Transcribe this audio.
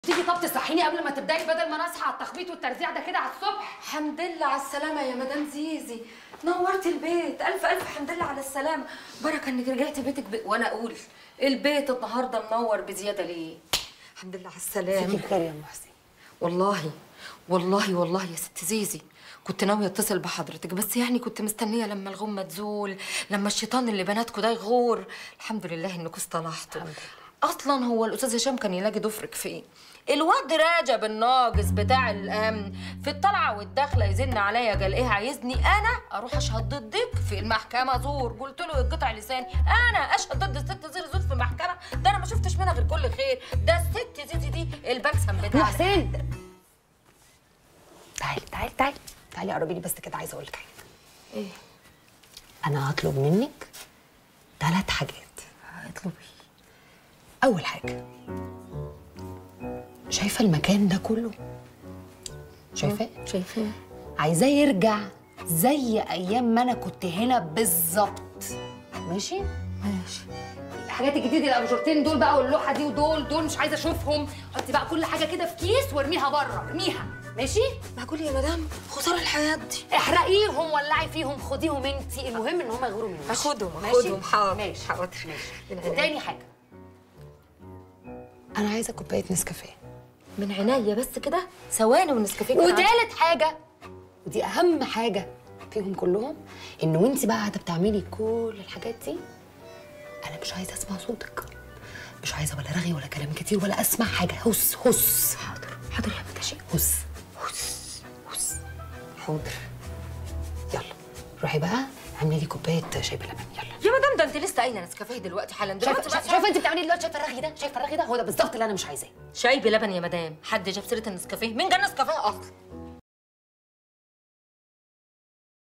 تيجي طب تصحيني قبل ما تبداي بدل ما انا اصحى على التخبيط والترزيع ده كده على الصبح حمد لله على السلامة يا مدام زيزي نورتي البيت ألف ألف حمد لله على السلامة بركة إنك رجعتي بيتك ب... وأنا أقول البيت النهاردة منور بزيادة ليه الحمد لله على السلامة فيكي الخير يا ام حسين والله والله والله يا ست زيزي كنت ناوية اتصل بحضرتك بس يعني كنت مستنية لما الغمة تزول لما الشيطان اللي بناتكوا ده يغور الحمد لله انكوا اصطلحتوا اصلا هو الاستاذ هشام كان يلاقي ضفرك فين الواد راجب الناقص بتاع الامن في الطلعه والداخله يزن عليا قال ايه عايزني انا اروح اشهد ضدك في المحكمه زور قلت له يقطع لساني انا اشهد ضد الست زير زور في المحكمه ده انا ما شفتش منها غير كل خير ده الست زيزي دي البكسم ام بتاعها حسين تعالي تعالي تعالي تعالي قربي لي بس كده عايزه اقول لك حاجه ايه انا هطلب منك ثلاث حاجات اطلبي اول حاجه شايفه المكان ده كله شايفاه شايفاه عايزاه يرجع زي ايام ما انا كنت هنا بالظبط ماشي ماشي الحاجات الجديده الاباجورتين دول بقى واللوحه دي ودول دول مش عايزه اشوفهم حطي بقى كل حاجه كده في كيس وارميها بره ارميها ماشي معقول يا مدام خساره الحياه دي احرقيهم ولعي فيهم خديهم انت المهم ان هم يغوروا منك هاخدهم ماشي؟ هاخدهم حاضر ماشي حاضر ماشي وتاني حاجه انا عايزه كوبايه نسكافيه من عينيا بس كده ثواني والنسكافيه كده عندي. وتالت حاجه ودي اهم حاجه فيهم كلهم ان وانت بقى قاعده بتعملي كل الحاجات دي انا مش عايزه اسمع صوتك مش عايزه ولا رغي ولا كلام كتير ولا اسمع حاجه هس هس حاضر حاضر يا مدام هس هس هس حاضر يلا روحي بقى اعملي لي كوبايه شاي بلبن يلا يا مدام ده انت لسه قايله نسكافيه دلوقتي حالا دلوقتي شايفه بس شايفه انت بتعملي دلوقتي شايفه الرغي ده شايفه الرغي ده هو ده بالظبط اللي انا مش عايزاه شاي بلبن يا مدام حد جاب سيره النسكافيه مين جاب نسكافيه اصلا